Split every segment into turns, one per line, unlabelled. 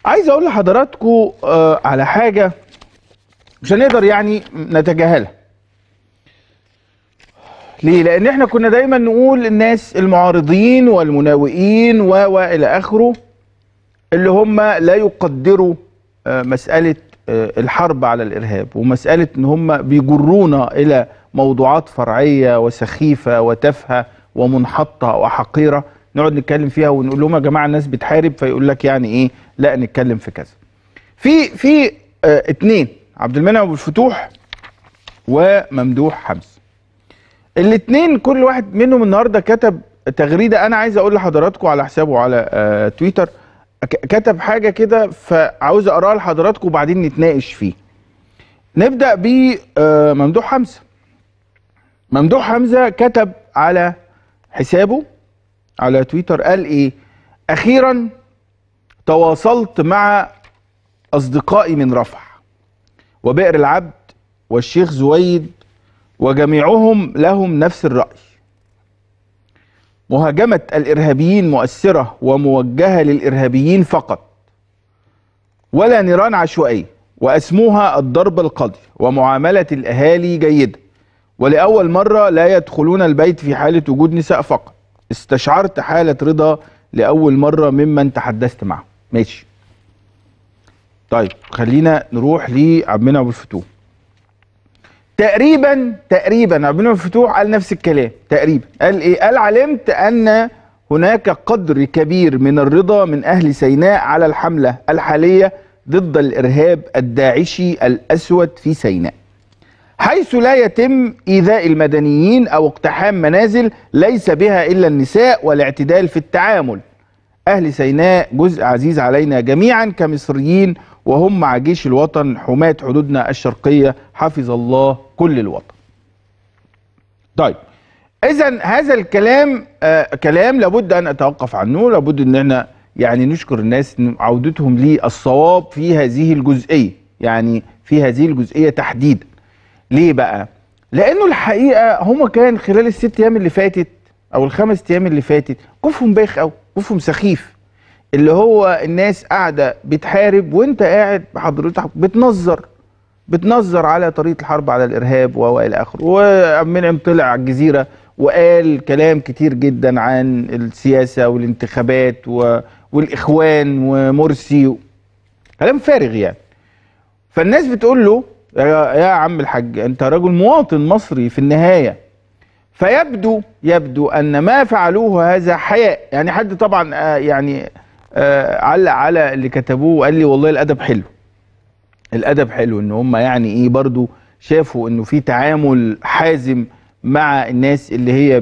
عايز اقول لحضراتكم آه على حاجه مش هنقدر يعني نتجاهلها ليه لان احنا كنا دايما نقول الناس المعارضين والمناوئين و والى اخره اللي هم لا يقدروا آه مساله آه الحرب على الارهاب ومساله ان هم بيجرونا الى موضوعات فرعيه وسخيفه وتافهه ومنحطه وحقيره نقعد نتكلم فيها ونقول لهم يا جماعه الناس بتحارب فيقول لك يعني ايه لا نتكلم في كذا. في في اه اتنين عبد المنعم ابو الفتوح وممدوح حمزه. الاتنين كل واحد منهم النهارده كتب تغريده انا عايز اقول لحضراتكم على حسابه على اه تويتر كتب حاجه كده فعاوز اقراها لحضراتكم وبعدين نتناقش فيه. نبدا بممدوح حمزه. ممدوح حمزه كتب على حسابه على تويتر قال ايه اخيرا تواصلت مع اصدقائي من رفح وبئر العبد والشيخ زويد وجميعهم لهم نفس الراي مهاجمه الارهابيين مؤثره وموجهه للارهابيين فقط ولا نيران عشوائيه واسموها الضرب القاضي ومعامله الاهالي جيده ولاول مره لا يدخلون البيت في حاله وجود نساء فقط استشعرت حالة رضا لأول مرة ممن تحدثت معه ماشي طيب خلينا نروح لعبد المنعم أبو الفتوح تقريبا تقريبا عبد المنعم أبو الفتوح قال نفس الكلام تقريبا قال ايه قال علمت أن هناك قدر كبير من الرضا من أهل سيناء على الحملة الحالية ضد الإرهاب الداعشي الأسود في سيناء حيث لا يتم إيذاء المدنيين أو اقتحام منازل ليس بها إلا النساء والاعتدال في التعامل أهل سيناء جزء عزيز علينا جميعا كمصريين وهم مع جيش الوطن حماة حدودنا الشرقية حفظ الله كل الوطن طيب إذا هذا الكلام آه كلام لابد أن أتوقف عنه لابد أن احنا يعني نشكر الناس عودتهم للصواب في هذه الجزئية يعني في هذه الجزئية تحديدا ليه بقى؟ لانه الحقيقه هم كان خلال الست ايام اللي فاتت او الخمس ايام اللي فاتت كفهم بايخ قوي كفهم سخيف اللي هو الناس قاعده بتحارب وانت قاعد بحضرتك بتنظر بتنظر على طريقه الحرب على الارهاب والى اخره ومنعم طلع على الجزيره وقال كلام كتير جدا عن السياسه والانتخابات و... والاخوان ومرسي كلام فارغ يعني فالناس بتقول له يا, يا عم الحاج انت رجل مواطن مصري في النهايه فيبدو يبدو ان ما فعلوه هذا حياء يعني حد طبعا آه يعني آه علق على اللي كتبوه وقال لي والله الادب حلو الادب حلو ان هم يعني ايه برضو شافوا انه في تعامل حازم مع الناس اللي هي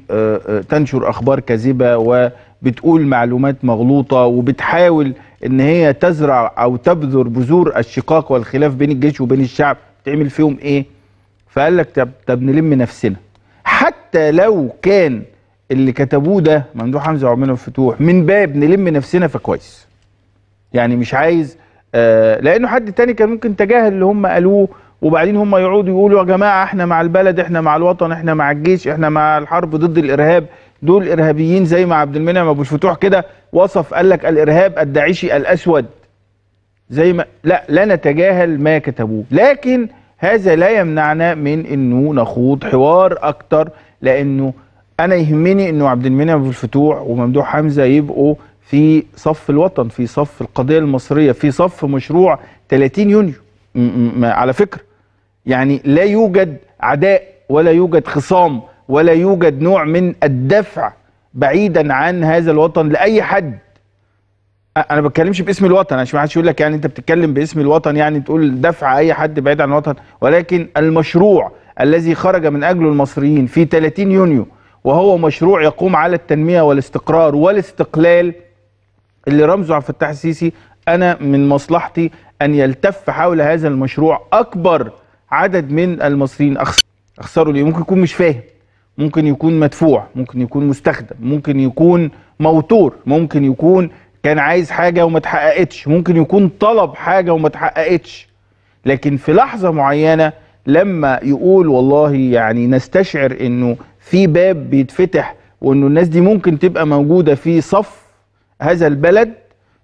بتنشر اخبار كاذبه وبتقول معلومات مغلوطه وبتحاول ان هي تزرع او تبذر بذور الشقاق والخلاف بين الجيش وبين الشعب تعمل فيهم ايه فقال لك طب طب نلم نفسنا حتى لو كان اللي كتبوه ده ممدوح حمزه وعمر الفتوح من باب نلم نفسنا فكويس يعني مش عايز آه لانه حد تاني كان ممكن تجاهل اللي هم قالوه وبعدين هم يقعدوا يقولوا يا جماعه احنا مع البلد احنا مع الوطن احنا مع الجيش احنا مع الحرب ضد الارهاب دول ارهابيين زي ما عبد المنعم ابو الفتوح كده وصف قال لك الارهاب الداعشي الاسود زي ما لا لا نتجاهل ما كتبوه لكن هذا لا يمنعنا من انه نخوض حوار اكتر لانه انا يهمني انه عبد المنعم ابو الفتوح وممدوح حمزه يبقوا في صف الوطن في صف القضيه المصريه في صف مشروع 30 يونيو على فكره يعني لا يوجد عداء ولا يوجد خصام ولا يوجد نوع من الدفع بعيدا عن هذا الوطن لاي حد انا ما بتكلمش باسم الوطن عشان ما حدش يقول لك يعني انت بتتكلم باسم الوطن يعني تقول دفع اي حد بعيد عن الوطن ولكن المشروع الذي خرج من اجله المصريين في 30 يونيو وهو مشروع يقوم على التنميه والاستقرار والاستقلال اللي رمزه عبد الفتاح السيسي انا من مصلحتي ان يلتف حول هذا المشروع اكبر عدد من المصريين اخسروا ليه ممكن يكون مش فاهم ممكن يكون مدفوع ممكن يكون مستخدم ممكن يكون موتور ممكن يكون كان عايز حاجة وما اتحققتش ممكن يكون طلب حاجة وما اتحققتش لكن في لحظة معينة لما يقول والله يعني نستشعر انه في باب بيتفتح وانه الناس دي ممكن تبقى موجودة في صف هذا البلد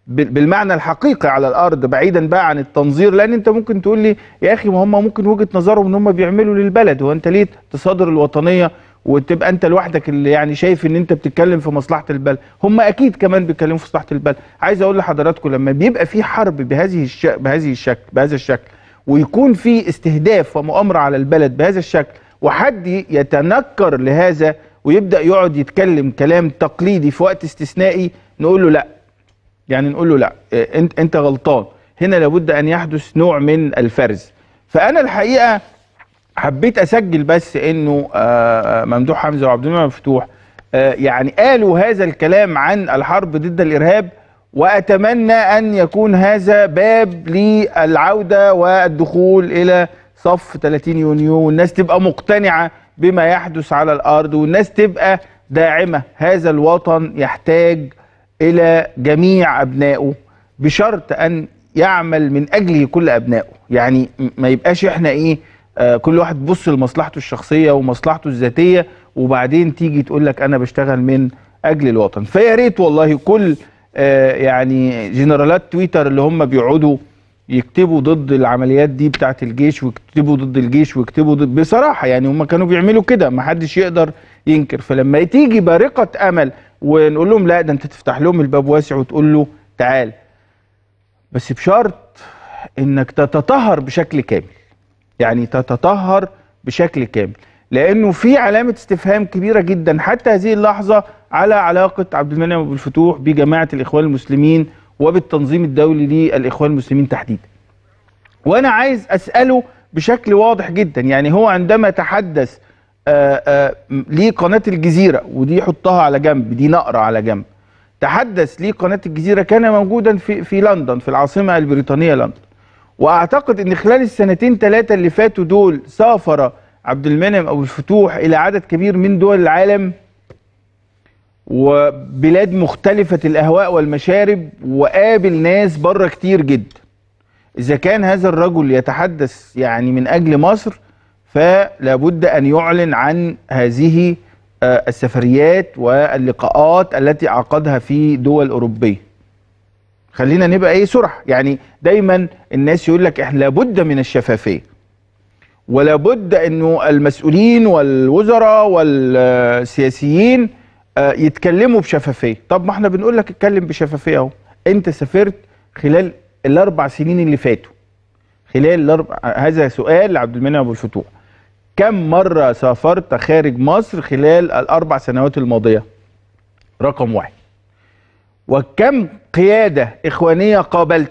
بال- بالمعنى الحقيقي على الارض بعيدا بقى عن التنظير لان انت ممكن تقول لي يا اخي ما هم ممكن وجهه نظرهم ان هم بيعملوا للبلد هو انت ليه تصادر الوطنيه وتبقى انت لوحدك اللي يعني شايف ان انت بتتكلم في مصلحه البلد هم اكيد كمان بيتكلموا في مصلحه البلد عايز اقول لحضراتكم لما بيبقى في حرب بهذه الش... بهذه الشكل بهذا الشكل ويكون في استهداف ومؤامره على البلد بهذا الشكل وحد يتنكر لهذا ويبدا يقعد يتكلم كلام تقليدي في وقت استثنائي نقول له لا يعني نقول له لا إيه، انت انت غلطان هنا لابد ان يحدث نوع من الفرز فانا الحقيقه حبيت اسجل بس انه آه، آه، ممدوح حمزه وعبد المنعم مفتوح آه، يعني قالوا هذا الكلام عن الحرب ضد الارهاب واتمنى ان يكون هذا باب للعوده والدخول الى صف 30 يونيو والناس تبقى مقتنعه بما يحدث على الارض والناس تبقى داعمه هذا الوطن يحتاج الى جميع ابنائه بشرط ان يعمل من اجله كل ابنائه يعني م- ما يبقاش احنا ايه آه كل واحد بص لمصلحته الشخصيه ومصلحته الذاتيه وبعدين تيجي تقول لك انا بشتغل من اجل الوطن فيا ريت والله كل آه يعني جنرالات تويتر اللي هم بيقعدوا يكتبوا ضد العمليات دي بتاعت الجيش ويكتبوا ضد الجيش ويكتبوا ضد بصراحه يعني هم كانوا بيعملوا كده ما حدش يقدر ينكر فلما تيجي بارقه امل ونقول لهم لا ده انت تفتح لهم الباب واسع وتقول له تعال بس بشرط انك تتطهر بشكل كامل يعني تتطهر بشكل كامل لانه في علامه استفهام كبيره جدا حتى هذه اللحظه على علاقه عبد المنعم ابو الفتوح بجماعه الاخوان المسلمين وبالتنظيم الدولي للاخوان المسلمين تحديدا. وانا عايز اساله بشكل واضح جدا يعني هو عندما تحدث آه، آه، م- لقناه الجزيره ودي حطها على جنب دي نقره على جنب. تحدث لقناه الجزيره كان موجودا في في لندن في العاصمه البريطانيه لندن. واعتقد ان خلال السنتين ثلاثه اللي فاتوا دول سافر عبد المنعم ابو الفتوح الى عدد كبير من دول العالم وبلاد مختلفة الأهواء والمشارب وقابل ناس بره كتير جدا إذا كان هذا الرجل يتحدث يعني من أجل مصر فلا بد أن يعلن عن هذه آه، السفريات واللقاءات التي عقدها في دول أوروبية خلينا نبقى ايه صرح يعني دايما الناس يقول لك احنا لابد من الشفافيه ولا بد انه المسؤولين والوزراء والسياسيين آه، يتكلموا بشفافيه طب ما احنا بنقول لك اتكلم بشفافيه اهو انت سافرت خلال الاربع سنين اللي فاتوا خلال الاربع هذا سؤال لعبد المنعم ابو الفتوح كم مره سافرت خارج مصر خلال الاربع سنوات الماضيه رقم واحد وكم قياده اخوانيه قابلت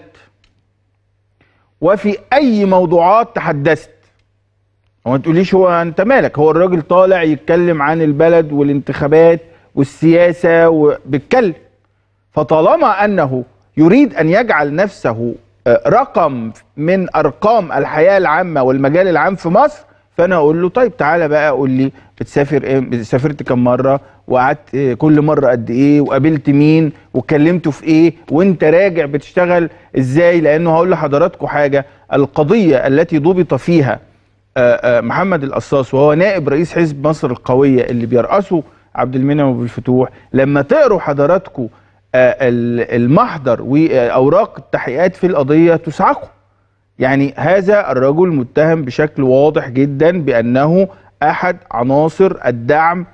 وفي اي موضوعات تحدثت هو ما تقوليش هو انت مالك هو الراجل طالع يتكلم عن البلد والانتخابات والسياسه وبيتكلم فطالما انه يريد ان يجعل نفسه آه، رقم من ارقام الحياه العامه والمجال العام في مصر فانا اقول له طيب تعالى بقى قول لي بتسافر ايه سافرت كم مره وقعدت آه، كل مره قد ايه وقابلت مين واتكلمتوا في ايه وانت راجع بتشتغل ازاي لانه هقول لحضراتكم حاجه القضيه التي ضبط فيها آه، آه، محمد القصاص وهو نائب رئيس حزب مصر القويه اللي بيرأسه عبد المنعم ابو الفتوح لما تقروا حضراتكم آه، ال- المحضر واوراق التحقيقات في القضيه تسعقوا يعني هذا الرجل متهم بشكل واضح جدا بانه احد عناصر الدعم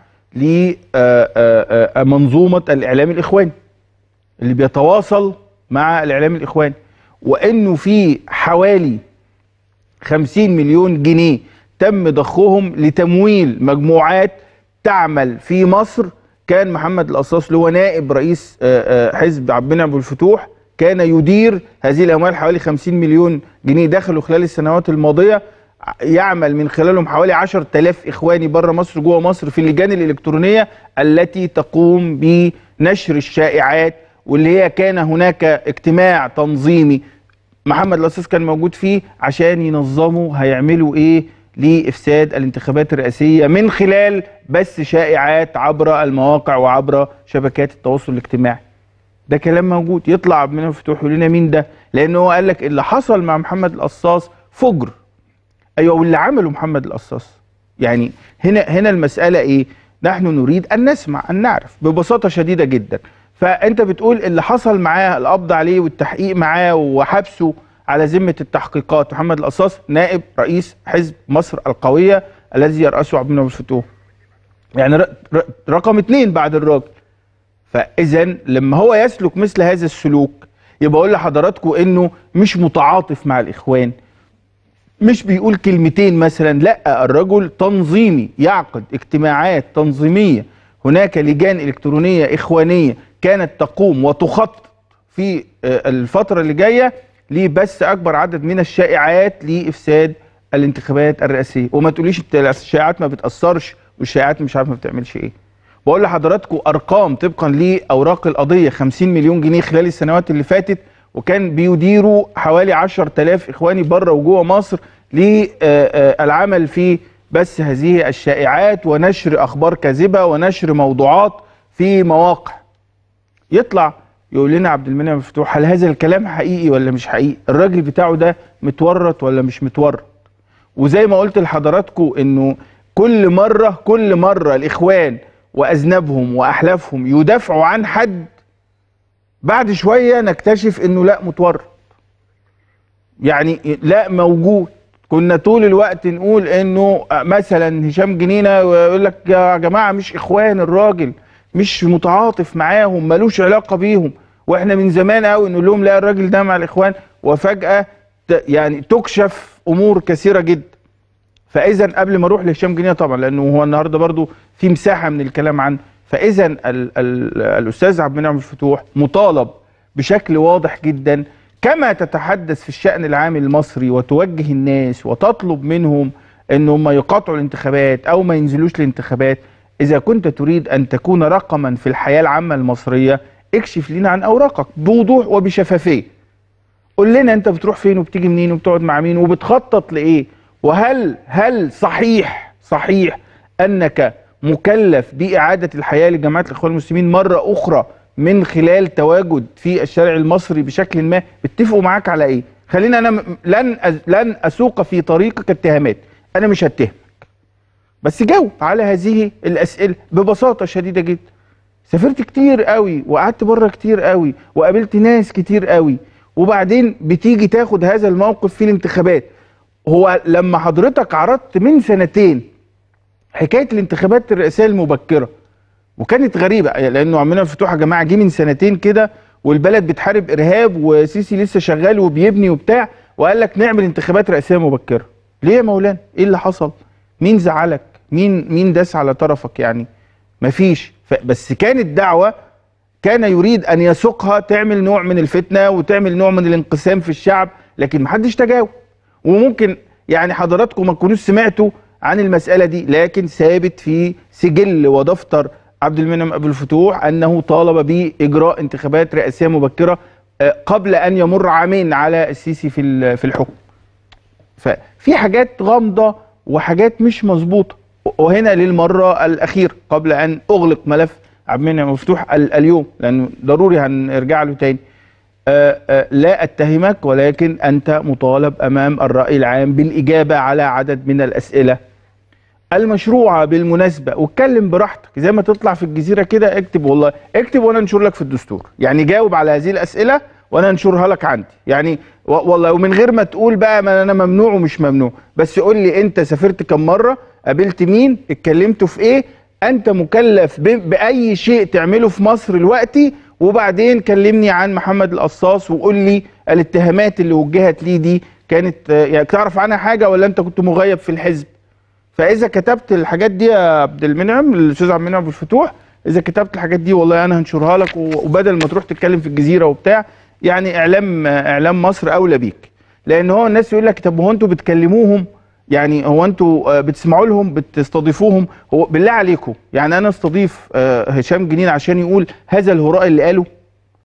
لمنظومه الاعلام الاخواني اللي بيتواصل مع الاعلام الاخواني وانه في حوالي 50 مليون جنيه تم ضخهم لتمويل مجموعات تعمل في مصر كان محمد القصاص اللي هو نائب رئيس آه، آه، حزب عبد المنعم ابو الفتوح كان يدير هذه الاموال حوالي 50 مليون جنيه دخلوا خلال السنوات الماضيه ع- يعمل من خلالهم حوالي 10000 اخواني بره مصر جوه مصر في اللجان الالكترونيه التي تقوم بنشر الشائعات واللي هي كان هناك اجتماع تنظيمي محمد القصاص كان موجود فيه عشان ينظموا هيعملوا ايه لافساد الانتخابات الرئاسيه من خلال بث شائعات عبر المواقع وعبر شبكات التواصل الاجتماعي ده كلام موجود يطلع عبد المنعم فتوح يقول لنا مين ده لانه هو قال لك اللي حصل مع محمد القصاص فجر ايوه واللي عمله محمد القصاص يعني هنا هنا المساله ايه نحن نريد ان نسمع ان نعرف ببساطه شديده جدا فانت بتقول اللي حصل معاه القبض عليه والتحقيق معاه وحبسه على ذمه التحقيقات محمد القصاص نائب رئيس حزب مصر القويه الذي يرأسه عبد المنعم الفتوح يعني ر- ر- رقم اتنين بعد الراجل فاذا لما هو يسلك مثل هذا السلوك يبقى اقول لحضراتكم انه مش متعاطف مع الاخوان مش بيقول كلمتين مثلا لا الرجل تنظيمي يعقد اجتماعات تنظيميه هناك لجان الكترونيه اخوانيه كانت تقوم وتخطط في آه، الفتره اللي جايه لبث اكبر عدد من الشائعات لافساد الانتخابات الرئاسيه وما تقوليش الت- الشائعات ما بتاثرش والشائعات مش عارف ما بتعملش ايه بقول لحضراتكم ارقام طبقا لاوراق القضيه 50 مليون جنيه خلال السنوات اللي فاتت وكان بيديروا حوالي 10000 اخواني بره وجوه مصر للعمل في بث هذه الشائعات ونشر اخبار كاذبه ونشر موضوعات في مواقع يطلع يقول لنا عبد المنعم مفتوح هل هذا الكلام حقيقي ولا مش حقيقي الراجل بتاعه ده متورط ولا مش متورط وزي ما قلت لحضراتكم انه كل مره كل مره الاخوان واذنابهم واحلافهم يدافعوا عن حد بعد شويه نكتشف انه لا متورط يعني لا موجود كنا طول الوقت نقول انه مثلا هشام جنينه يقول لك يا جماعه مش اخوان الراجل مش متعاطف معاهم ملوش علاقه بيهم واحنا من زمان قوي نقول لهم لا الراجل ده مع الاخوان وفجاه ت- يعني تكشف امور كثيره جدا فاذا قبل ما اروح لهشام جنيه طبعا لانه هو النهارده برضو في مساحه من الكلام عنه فاذا ال ال الاستاذ عبد المنعم الفتوح مطالب بشكل واضح جدا كما تتحدث في الشان العام المصري وتوجه الناس وتطلب منهم ان هم يقاطعوا الانتخابات او ما ينزلوش الانتخابات اذا كنت تريد ان تكون رقما في الحياه العامه المصريه اكشف لنا عن اوراقك بوضوح وبشفافيه قول لنا انت بتروح فين وبتيجي منين وبتقعد مع مين وبتخطط لايه وهل هل صحيح صحيح انك مكلف باعاده الحياه لجماعه الاخوان المسلمين مره اخرى من خلال تواجد في الشارع المصري بشكل ما اتفقوا معاك على ايه خلينا انا م- لن أز لن اسوق في طريقك اتهامات انا مش هتهمك بس جاوب على هذه الاسئله ببساطه شديده جدا سافرت كتير قوي وقعدت بره كتير قوي وقابلت ناس كتير قوي وبعدين بتيجي تاخد هذا الموقف في الانتخابات هو لما حضرتك عرضت من سنتين حكايه الانتخابات الرئاسيه المبكره وكانت غريبه لانه عمنا الفتوح يا جماعه جه من سنتين كده والبلد بتحارب ارهاب وسيسي لسه شغال وبيبني وبتاع وقال لك نعمل انتخابات رئاسيه مبكره ليه يا مولانا ايه اللي حصل مين زعلك مين مين داس على طرفك يعني مفيش ف- بس كانت دعوه كان يريد ان يسوقها تعمل نوع من الفتنه وتعمل نوع من الانقسام في الشعب لكن محدش تجاوب وممكن يعني حضراتكم ما تكونوش سمعتوا عن المساله دي لكن ثابت في سجل ودفتر عبد المنعم ابو الفتوح انه طالب باجراء انتخابات رئاسيه مبكره آه، قبل ان يمر عامين على السيسي في ال- في الحكم ففي حاجات غامضه وحاجات مش مظبوطه وهنا للمره الاخيره قبل ان اغلق ملف عبد المنعم مفتوح ال- اليوم لانه ضروري هنرجع له تاني آه، آه، لا اتهمك ولكن انت مطالب امام الراي العام بالاجابه على عدد من الاسئله المشروعه بالمناسبه واتكلم براحتك زي ما تطلع في الجزيره كده اكتب والله اكتب وانا انشر لك في الدستور يعني جاوب على هذه الاسئله وانا انشرها لك عندي يعني و- والله ومن غير ما تقول بقى ما انا ممنوع ومش ممنوع بس قول لي انت سافرت كم مره قابلت مين اتكلمتوا في ايه انت مكلف ب- باي شيء تعمله في مصر دلوقتي وبعدين كلمني عن محمد القصاص وقول لي الاتهامات اللي وجهت ليه دي كانت آه، يعني تعرف عنها حاجه ولا انت كنت مغيب في الحزب فاذا كتبت الحاجات دي يا عبد المنعم الاستاذ عبد المنعم أبو الفتوح اذا كتبت الحاجات دي والله انا هنشرها لك و- وبدل ما تروح تتكلم في الجزيره وبتاع يعني اعلام اعلام مصر اولى بيك لان هو الناس يقول لك طب هو انتوا بتكلموهم يعني هو انتوا آه، بتسمعوا لهم بتستضيفوهم هو بالله عليكم يعني انا استضيف آه، هشام جنين عشان يقول هذا الهراء اللي قاله